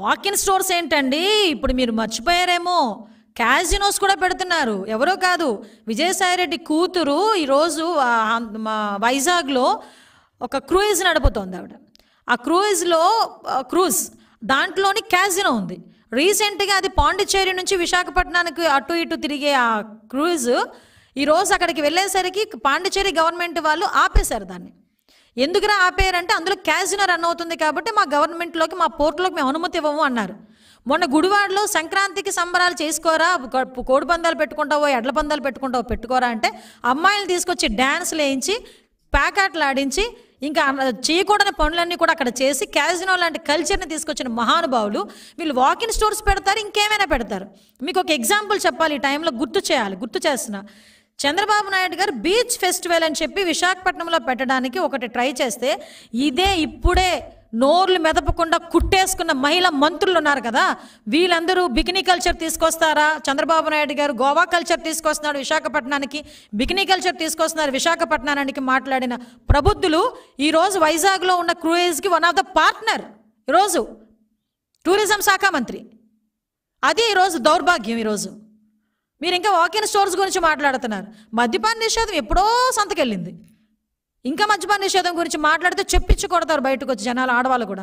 Walk-in stores ఏంటండి ఇప్పుడు మీరు మర్చిపోయారేమో క్యాజినోస్ కూడా పెడుతున్నారు ఎవరో కాదు విజయసాయిరెడ్డి కూతురు ఈరోజు ఆ, మా వైజాగ్లో ఒక క్రూయిజ్ నడుపుతోంది ఆవిడ ఆ క్రూయిజ్లో ఆ, క్రూజ్ దాంట్లోని క్యాజినో ఉంది రీసెంట్గా అది పాండిచ్చేరి నుంచి విశాఖపట్నానికి అటు ఇటు తిరిగే ఆ క్రూయిజ్ ఈరోజు అక్కడికి వెళ్ళేసరికి పాండిచ్చేరి గవర్నమెంట్ వాళ్ళు ఆపేశారు దాన్ని ఎందుకురా ఆపేయారంటే అందులో క్యాజినో రన్ అవుతుంది కాబట్టి మా గవర్నమెంట్లోకి మా పోర్టులోకి మేము అనుమతి ఇవ్వము అన్నారు మొన్న గుడివాడలో సంక్రాంతికి సంబరాలు చేసుకోరా కో- కోడి పందాలు పెట్టుకుంటావో ఎడ్ల పందాలు పెట్టుకుంటావో పెట్టుకోరా అంటే అమ్మాయిలు తీసుకొచ్చి డ్యాన్స్లు వేయించి ప్యాకెట్లు ఆడించి ఇంకా అన్న- చేయకూడని పనులన్నీ కూడా అక్కడ చేసి క్యాజినో లాంటి కల్చర్ని తీసుకొచ్చిన మహానుభావులు వీళ్ళు వాకిన్ స్టోర్స్ పెడతారు ఇంకేమైనా పెడతారు మీకు ఒక ఎగ్జాంపుల్ చెప్పాలి ఈ టైంలో గుర్తు చేయాలి గుర్తు చేస్తున్నా చంద్రబాబు నాయుడు గారు బీచ్ ఫెస్టివల్ అని చెప్పి విశాఖపట్నంలో పెట్టడానికి ఒకటి ట్రై చేస్తే ఇదే ఇప్పుడే నోర్లు మెదపకుండా కుట్టేసుకున్న మహిళా మంత్రులు ఉన్నారు కదా వీళ్ళందరూ బికినీ కల్చర్ తీసుకొస్తారా చంద్రబాబు నాయుడు గారు గోవా కల్చర్ తీసుకొస్తున్నాడు విశాఖపట్నానికి బికినీ కల్చర్ తీసుకొస్తున్నారు విశాఖపట్నానికి మాట్లాడిన ప్రబుద్ధులు ఈరోజు వైజాగ్లో ఉన్న క్రూయిజ్కి వన్ ఆఫ్ ద పార్ట్నర్ ఈరోజు టూరిజం శాఖ మంత్రి అది ఈరోజు దౌర్భాగ్యం ఈరోజు మీరు ఇంకా వాకిన్ స్టోర్స్ గురించి మాట్లాడుతున్నారు మద్యపాన నిషేధం ఎప్పుడో సంతకెళ్ళింది ఇంకా మద్యపాన నిషేధం గురించి మాట్లాడితే చెప్పించి కొడతారు బయటకు వచ్చి జనాలు ఆడవాళ్ళు కూడా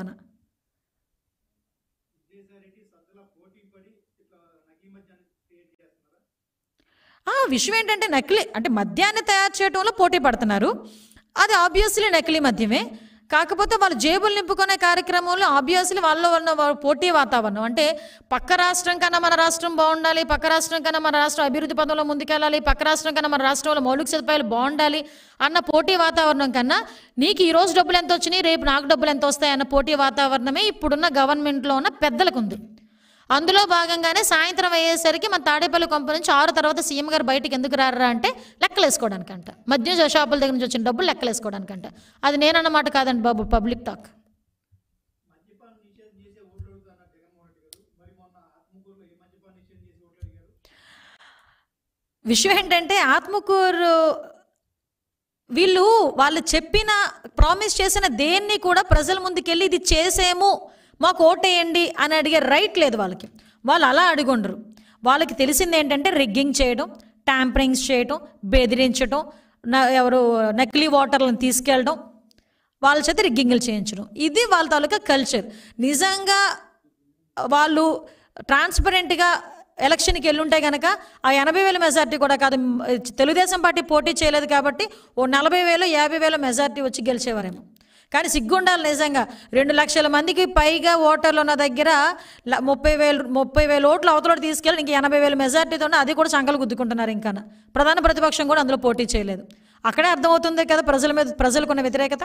ఆ విషయం ఏంటంటే నకిలీ అంటే మద్యాన్ని తయారు చేయడంలో పోటీ పడుతున్నారు అది ఆబ్వియస్లీ నకిలీ మద్యమే కాకపోతే వాళ్ళు జేబులు నింపుకునే కార్యక్రమంలో ఆబ్వియస్లీ వాళ్ళలో ఉన్న వా- పోటీ వాతావరణం అంటే పక్క రాష్ట్రం కన్నా మన రాష్ట్రం బాగుండాలి పక్క రాష్ట్రం కన్నా మన రాష్ట్రం అభివృద్ధి పదంలో ముందుకెళ్ళాలి పక్క రాష్ట్రం కన్నా మన రాష్ట్రంలో మౌలిక సదుపాయాలు బాగుండాలి అన్న పోటీ వాతావరణం కన్నా నీకు ఈ రోజు డబ్బులు ఎంత వచ్చినాయి రేపు నాకు డబ్బులు ఎంత వస్తాయి అన్న పోటీ వాతావరణమే ఇప్పుడున్న గవర్నమెంట్లో ఉన్న పెద్దలకు ఉంది అందులో భాగంగానే సాయంత్రం అయ్యేసరికి మన తాడేపల్లి కొంప నుంచి ఆరు తర్వాత సీఎం గారు బయటికి ఎందుకు రారా అంటే లెక్కలేసుకోవడానికంట మద్యం షాపుల దగ్గర నుంచి వచ్చిన డబ్బులు లెక్కలేసుకోవడానికంట అది నేనన్నమాట కాదండి బాబు పబ్లిక్ టాక్ విషయం ఏంటంటే ఆత్మకూరు వీళ్ళు వాళ్ళు చెప్పిన ప్రామిస్ చేసిన దేన్ని కూడా ప్రజల ముందుకెళ్ళి ఇది చేసేము మాకు ఓటేయండి అని అడిగే రైట్ లేదు వాళ్ళకి వాళ్ళు అలా అడుగుండరు వాళ్ళకి తెలిసింది ఏంటంటే రిగ్గింగ్ చేయడం ట్యాంపరింగ్స్ చేయడం బెదిరించడం న- ఎవరు నకిలీ వాటర్లను తీసుకెళ్ళడం వాళ్ళ చేత రిగ్గింగ్లు చేయించడం ఇది వాళ్ళ తాలూకా కల్చర్ నిజంగా వాళ్ళు ట్రాన్స్పరెంట్గా ఎలక్షన్కి వెళ్ళుంటే కనుక ఆ ఎనభై వేల మెజార్టీ కూడా కాదు మ్, తెలుగుదేశం పార్టీ పోటీ చేయలేదు కాబట్టి ఓ నలభై వేలు యాభై వేల మెజార్టీ వచ్చి గెలిచేవారేమో కానీ సిగ్గుండాలి నిజంగా రెండు లక్షల మందికి పైగా ఓటర్లు ఉన్న దగ్గర ల- ముప్పై వేలు ముప్పై వేల ఓట్లు అవతల తీసుకెళ్ళి ఇంక ఎనభై వేల మెజార్టీతో అది కూడా సంకలు గుద్దుకుంటున్నారు ఇంకా ప్రధాన ప్రతిపక్షం కూడా అందులో పోటీ చేయలేదు అక్కడే అర్థమవుతుంది కదా ప్రజల మీద ప్రజలకున్న వ్యతిరేకత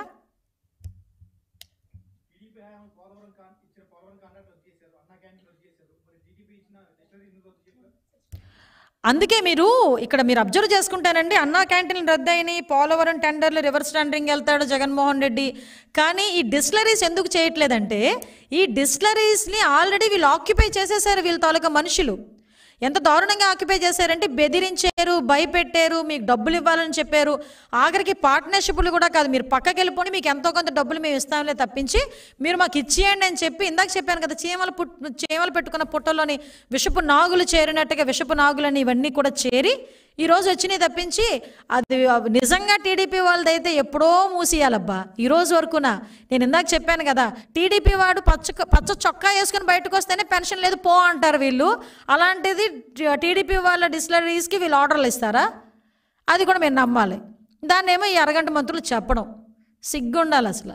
అందుకే మీరు ఇక్కడ మీరు అబ్జర్వ్ చేసుకుంటానండి అన్నా క్యాంటీన్లు రద్దయినాయి పోలవరం టెండర్లు రివర్స్ టెండరింగ్ వెళ్తాడు జగన్మోహన్ రెడ్డి కానీ ఈ డిస్టిలరీస్ ఎందుకు చేయట్లేదంటే ఈ డిస్టిలరీస్ని ఆల్రెడీ వీళ్ళు ఆక్యుపై చేసేసారు వీళ్ళ తాలూకా మనుషులు ఎంత దారుణంగా ఆక్యుపై చేశారంటే బెదిరించారు భయపెట్టారు మీకు డబ్బులు ఇవ్వాలని చెప్పారు ఆఖరికి పార్ట్నర్షిప్లు కూడా కాదు మీరు పక్కకి వెళ్ళిపోయి మీకు ఎంతో కొంత డబ్బులు మేము ఇస్తాంలే తప్పించి మీరు మాకు ఇచ్చేయండి అని చెప్పి ఇందాక చెప్పాను కదా చీమలు పుట్ చీమలు పెట్టుకున్న పుట్టలోని విషపు నాగులు చేరినట్టుగా విషపు నాగులని ఇవన్నీ కూడా చేరి ఈ రోజు వచ్చినాయి తప్పించి అది నిజంగా టీడీపీ వాళ్ళదైతే ఎప్పుడో మూసేయాలబ్బా ఈ రోజు వరకునా నేను ఇందాక చెప్పాను కదా టీడీపీ వాడు పచ్చ పచ్చ చొక్కా వేసుకుని బయటకు వస్తేనే పెన్షన్ లేదు పో అంటారు వీళ్ళు అలాంటిది టీడీపీ వాళ్ళ డిస్టిలరీస్కి వీళ్ళు ఆర్డర్లు ఇస్తారా అది కూడా మీరు నమ్మాలి దాన్ని ఏమో ఈ అరగంట మంత్రులు చెప్పడం సిగ్గుండాలి అసలు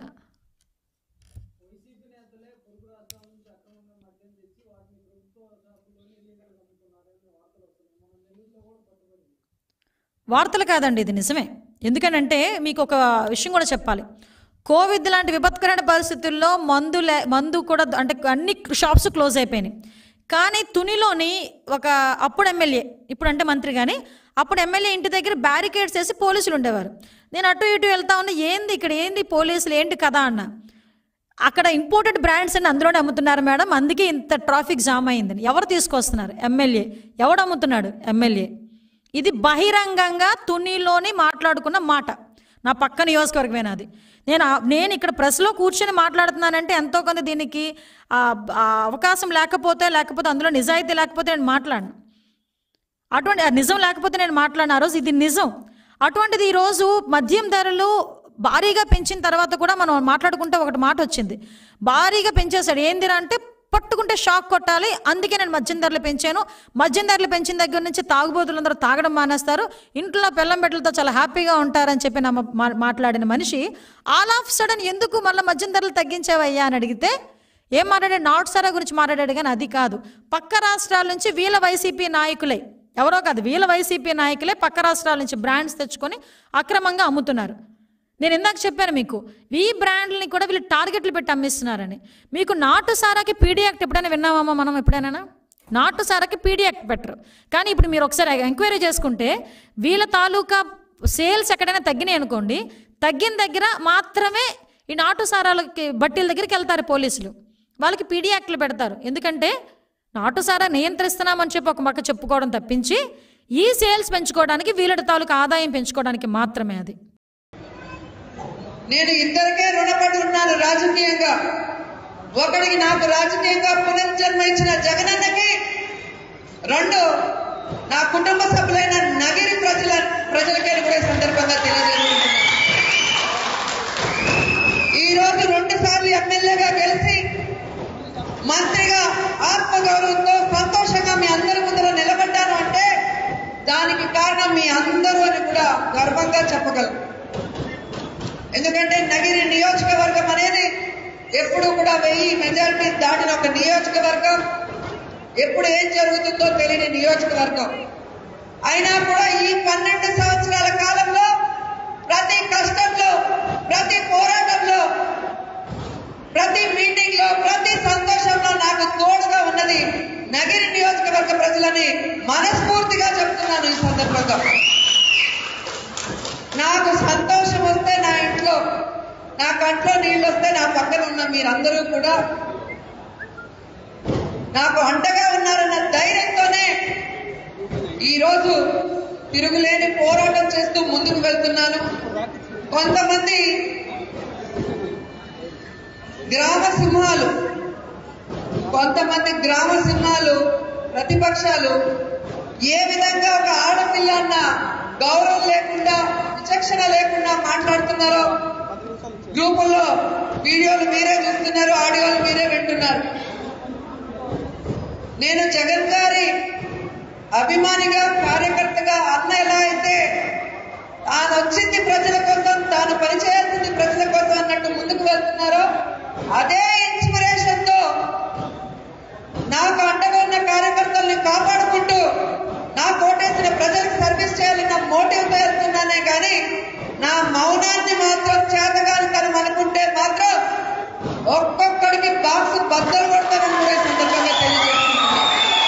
వార్తలు కాదండి ఇది నిజమే ఎందుకనంటే మీకు ఒక విషయం కూడా చెప్పాలి కోవిడ్ లాంటి విపత్కరమైన పరిస్థితుల్లో మందు లే మందు కూడా అంటే అన్ని షాప్స్ క్లోజ్ అయిపోయినాయి కానీ తునిలోని ఒక అప్పుడు ఎమ్మెల్యే ఇప్పుడు అంటే మంత్రి కానీ అప్పుడు ఎమ్మెల్యే ఇంటి దగ్గర బ్యారికేడ్స్ వేసి పోలీసులు ఉండేవారు నేను అటు ఇటు వెళ్తా ఉన్నా ఏంది ఇక్కడ ఏంది పోలీసులు ఏంటి కదా అన్న అక్కడ ఇంపోర్టెడ్ బ్రాండ్స్ అని అందులోనే అమ్ముతున్నారు మేడం అందుకే ఇంత ట్రాఫిక్ జామ్ అయిందని ఎవరు తీసుకొస్తున్నారు ఎమ్మెల్యే ఎవడు అమ్ముతున్నాడు ఎమ్మెల్యే ఇది బహిరంగంగా తునిలోని మాట్లాడుకున్న మాట నా పక్క నియోజకవర్గమే నాది నేను ఆ- నేను ఇక్కడ ప్రెస్లో కూర్చొని మాట్లాడుతున్నానంటే ఎంతో కొంత దీనికి ఆ, ఆ అవకాశం లేకపోతే లేకపోతే అందులో నిజాయితీ లేకపోతే నేను మాట్లాడను అటువంటి ఆ నిజం లేకపోతే నేను మాట్లాడిన ఆ రోజు ఇది నిజం అటువంటిది ఈరోజు మద్యం ధరలు భారీగా పెంచిన తర్వాత కూడా మనం మాట్లాడుకుంటే ఒకటి మాట వచ్చింది భారీగా పెంచేశాడు ఏందిరా అంటే పట్టుకుంటే షాక్ కొట్టాలి అందుకే నేను మద్యం ధరలు పెంచాను మద్యం ధరలు పెంచిన దగ్గర నుంచి తాగుబోతులందరూ తాగడం మానేస్తారు ఇంట్లో బెల్లం బెట్టలతో చాలా హ్యాపీగా ఉంటారని చెప్పి నా మా- మాట్లాడిన మనిషి ఆల్ ఆఫ్ సడన్ ఎందుకు మళ్ళీ మద్యం ధరలు తగ్గించావయ్యా అని అడిగితే ఏం మాట్లాడాడు నాట్ సారా గురించి మాట్లాడాడు కానీ అది కాదు పక్క రాష్ట్రాల నుంచి వీళ్ళ వైసీపీ నాయకులే ఎవరో కాదు వీళ్ళ వైసీపీ నాయకులే పక్క రాష్ట్రాల నుంచి బ్రాండ్స్ తెచ్చుకొని అక్రమంగా అమ్ముతున్నారు నేను ఇందాక చెప్పాను మీకు ఈ బ్రాండ్లని కూడా వీళ్ళు టార్గెట్లు పెట్టి అమ్మిస్తున్నారని మీకు నాటు సారాకి పీడీ యాక్ట్ ఎప్పుడైనా విన్నామా మనం ఎప్పుడైనా నాటు సారాకి పీడీ యాక్ట్ పెట్టరు కానీ ఇప్పుడు మీరు ఒకసారి ఎంక్వైరీ చేసుకుంటే వీళ్ళ తాలూకా సేల్స్ ఎక్కడైనా తగ్గినాయి అనుకోండి తగ్గిన దగ్గర మాత్రమే ఈ నాటు సారాలకి బట్టీల దగ్గరికి వెళ్తారు పోలీసులు వాళ్ళకి పీడీ యాక్ట్లు పెడతారు ఎందుకంటే నాటు సారా నియంత్రిస్తున్నామని చెప్పి ఒక పక్క చెప్పుకోవడం తప్పించి ఈ సేల్స్ పెంచుకోవడానికి వీళ్ళ తాలూకా ఆదాయం పెంచుకోవడానికి మాత్రమే అది నేను ఇద్దరికే రుణపడి ఉన్నాను రాజకీయంగా ఒకడికి నాకు రాజకీయంగా పునర్జన్మ ఇచ్చిన జగనన్నకి రెండు నా కుటుంబ సభ్యులైన నగిరి ప్రజల ప్రజలకే కూడా ఈ సందర్భంగా తెలియజేస్తున్నాను ఈ రోజు రెండు సార్లు ఎమ్మెల్యేగా గెలిచి మంత్రిగా ఆత్మగౌరవంతో సంతోషంగా మీ అందరి ముందర నిలబడ్డాను అంటే దానికి కారణం మీ అందరూ అని కూడా గర్వంగా చెప్పగలను ఎందుకంటే నగిరి నియోజకవర్గం అనేది ఎప్పుడు కూడా వెయ్యి మెజారిటీ దాటిన ఒక నియోజకవర్గం ఎప్పుడు ఏం జరుగుతుందో తెలియని నియోజకవర్గం అయినా కూడా ఈ పన్నెండు సంవత్సరాల కాలంలో ప్రతి కష్టంలో ప్రతి పోరాటంలో ప్రతి మీటింగ్ లో ప్రతి సంతోషంలో నాకు తోడుగా ఉన్నది నగిరి నియోజకవర్గ ప్రజలని మనస్ఫూర్తిగా చెప్తున్నాను ఈ సందర్భంగా నాకు సంతోషం వస్తే నా ఇంట్లో నా కంట్లో నీళ్ళు వస్తే నా పక్కన ఉన్న మీరందరూ కూడా నాకు అండగా ఉన్నారన్న ధైర్యంతోనే ఈరోజు తిరుగులేని పోరాటం చేస్తూ ముందుకు వెళ్తున్నాను కొంతమంది గ్రామ సింహాలు కొంతమంది గ్రామ సింహాలు ప్రతిపక్షాలు ఏ విధంగా ఒక ఆడపిల్ల అన్న గౌరవం లేకుండా విచక్షణ లేకుండా మాట్లాడుతున్నారో గ్రూపుల్లో వీడియోలు మీరే చూస్తున్నారు ఆడియోలు మీరే వింటున్నారు నేను జగన్ గారి అభిమానిగా కార్యకర్తగా అన్న ఎలా అయితే తాను వచ్చింది ప్రజల కోసం తాను పనిచేయాల్సింది ప్రజల కోసం అన్నట్టు ముందుకు వెళ్తున్నారో అదే ఇన్స్పిరేషన్ తో నాకు అండగా ఉన్న కార్యకర్తల్ని కాపాడుకుంటూ నా కోటేసిన ప్రజలకు సర్వీస్ చేయాలన్న మోటివ్ తో వెళ్తున్నానే కానీ నా మౌనాన్ని మాత్రం చేతగాని తనం అనుకుంటే మాత్రం ఒక్కొక్కడికి బాక్స్ బద్దలు కొడతానని కూడా ఈ సందర్భంగా తెలియజేస్తున్నాను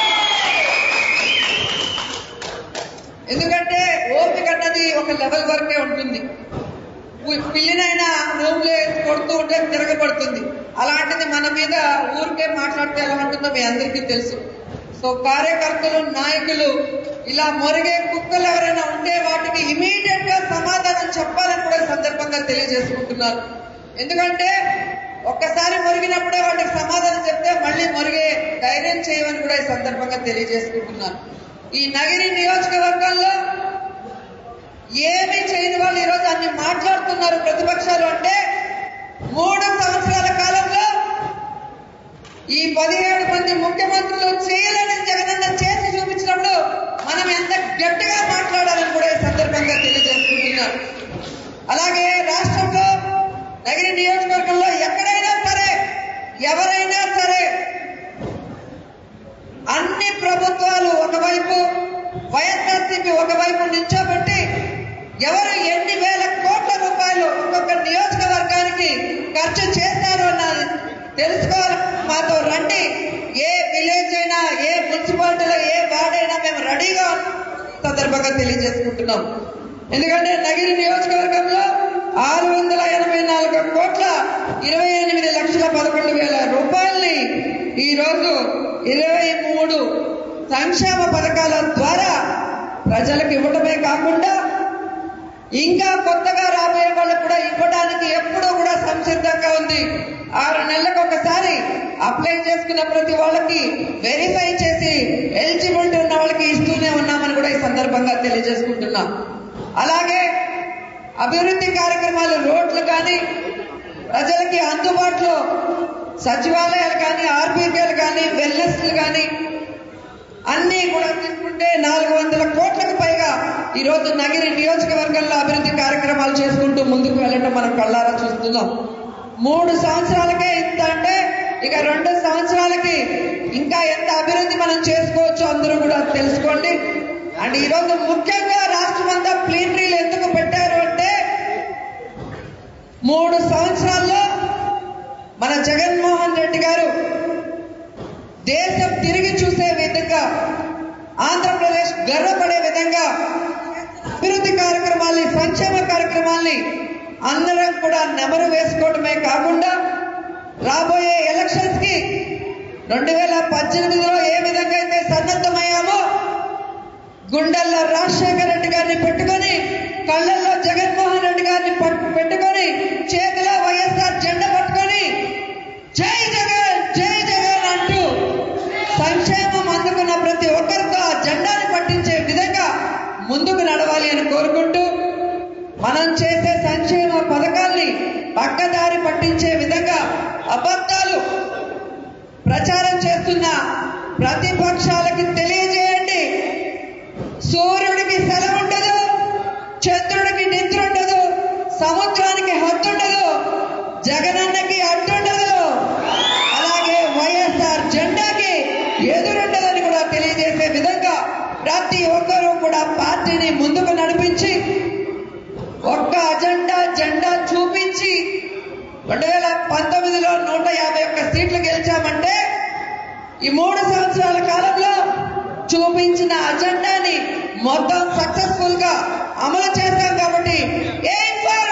ఎందుకంటే ఓపిక అన్నది ఒక లెవెల్ వరకే ఉంటుంది పు- పిల్లినైనా రూమ్లో వేసి కొడుతూ ఉంటే తిరగబడుతుంది అలాంటిది మన మీద ఊరికే మాట్లాడితే ఎలా ఉంటుందో మీ అందరికీ తెలుసు సో కార్యకర్తలు నాయకులు ఇలా మొరిగే కుక్కలు ఎవరైనా ఉండే వాటికి ఇమీడియట్ గా సమాధానం చెప్పాలని కూడా ఈ సందర్భంగా తెలియజేసుకుంటున్నారు ఎందుకంటే ఒక్కసారి మొరిగినప్పుడే వాటికి సమాధానం చెప్తే మళ్ళీ మొరిగే ధైర్యం చేయమని కూడా ఈ సందర్భంగా తెలియజేసుకుంటున్నాను ఈ నగిరి నియోజకవర్గంలో ఏమీ చేయని వాళ్ళు ఈరోజు అన్ని మాట్లాడుతున్నారు ప్రతిపక్షాలు అంటే మూడు సంవత్సరాల కాలంలో ఈ పదిహేడు మంది ముఖ్యమంత్రులు చేయలేని జగనన్న చేసి చూపించినప్పుడు మనం ఎంత గట్టిగా మాట్లాడాలని కూడా ఈ సందర్భంగా తెలియజేసుకుంటున్నారు అలాగే రాష్ట్రంలో నగిరి నియోజకవర్గంలో ఎక్కడైనా సరే ఎవరైనా సరే అన్ని ప్రభుత్వాలు ఒకవైపు వైఎస్ఆర్సీపీ ఒకవైపు నిల్చోబెట్టి ఎవరు ఎన్ని వేల కోట్ల రూపాయలు ఒక్కొక్క నియోజకవర్గానికి ఖర్చు చేశారు అన్నది తెలుసుకోవాలి మాతో రండి ఏ విలేజ్ అయినా ఏ మున్సిపాలిటీలో ఏ వార్డైనా మేము రెడీగా ఉన్నాం. సందర్భంగా తెలియజేసుకుంటున్నాం ఎందుకంటే నగిరి నియోజకవర్గంలో ఆరు వందల ఎనభై నాలుగు కోట్ల ఇరవై ఎనిమిది లక్షల పదకొండు వేల రూపాయల్ని ఈ రోజు ఇరవై మూడు సంక్షేమ పథకాల ద్వారా ప్రజలకు ఇవ్వడమే కాకుండా ఇంకా కొత్తగా రాబోయే వాళ్ళకు కూడా ఇవ్వడానికి ఎప్పుడూ కూడా సంసిద్ధంగా ఉంది ఆరు నెలలకు ఒకసారి అప్లై చేసుకున్న ప్రతి వాళ్ళకి వెరిఫై చేసి ఎలిజిబిలిటీ ఉన్న వాళ్ళకి ఇస్తూనే ఉన్నామని కూడా ఈ సందర్భంగా తెలియజేసుకుంటున్నాం అలాగే అభివృద్ధి కార్యక్రమాలు రోడ్లు కానీ ప్రజలకి అందుబాటులో సచివాలయాలు కానీ ఆర్బీకేలు కానీ వెల్నెస్లు కానీ అన్ని కూడా తీసుకుంటే నాలుగు వందల కోట్లకు పైగా ఈ రోజు నగిరి నియోజకవర్గంలో అభివృద్ధి కార్యక్రమాలు చేసుకుంటూ ముందుకు వెళ్ళటం మనం కళ్ళారా చూస్తున్నాం మూడు సంవత్సరాలకే ఇంత అంటే ఇక రెండు సంవత్సరాలకి ఇంకా ఎంత అభివృద్ధి మనం చేసుకోవచ్చు అందరూ కూడా తెలుసుకోండి అండ్ ఈ రోజు ముఖ్యంగా రాష్ట్రం అంతా ప్లీనరీలు ఎందుకు పెట్టారు అంటే మూడు సంవత్సరాల్లో మన జగన్మోహన్ రెడ్డి గారు దేశం తిరిగి చూసే విధంగా ఆంధ్రప్రదేశ్ గర్వపడే విధంగా అభివృద్ధి కార్యక్రమాల్ని సంక్షేమ కార్యక్రమాల్ని అందరం కూడా నెమరు వేసుకోవడమే కాకుండా రాబోయే ఎలక్షన్స్ కి రెండు వేల పద్దెనిమిదిలో ఏ విధంగా అయితే సన్నద్ధమయ్యామో గుండెల్లో రాజశేఖర రెడ్డి గారిని పెట్టుకొని కళ్ళల్లో జగన్మోహన్ రెడ్డి గారిని పట్టు పెట్టుకొని చేతిలో వైఎస్ఆర్ జెండా పట్టుకొని జై జగన్ జై జగన్ అంటూ సంక్షేమం అందుకున్న ప్రతి ఒక్కరితో ఆ జెండాని పట్టించే విధంగా ముందుకు నడవాలి అని కోరుకుంటూ మనం చేసే సంక్షేమ పథకాల్ని పక్కదారి పట్టించే విధంగా అబద్ధాలు ప్రచారం చేస్తున్న ప్రతిపక్షాలకి తెలియజేయండి సూర్యుడికి సెలవు ఉండదు చంద్రుడికి నిద్ర ఉండదు సముద్రానికి హద్దుండదు జగనన్నకి అడ్డుండదు అలాగే వైఎస్ఆర్ జెండాకి ఎదురుండదని కూడా తెలియజేసే విధంగా ప్రతి ఒక్కరూ కూడా పార్టీని ముందుకు నడిపించి ఒక్క అజెండా జెండా చూపించి రెండు వేల పంతొమ్మిదిలో నూట యాభై ఒక్క సీట్లు గెలిచామంటే ఈ మూడు సంవత్సరాల కాలంలో చూపించిన అజెండాని మొత్తం సక్సెస్ఫుల్ గా అమలు చేస్తాం కాబట్టి ఏం ఫర్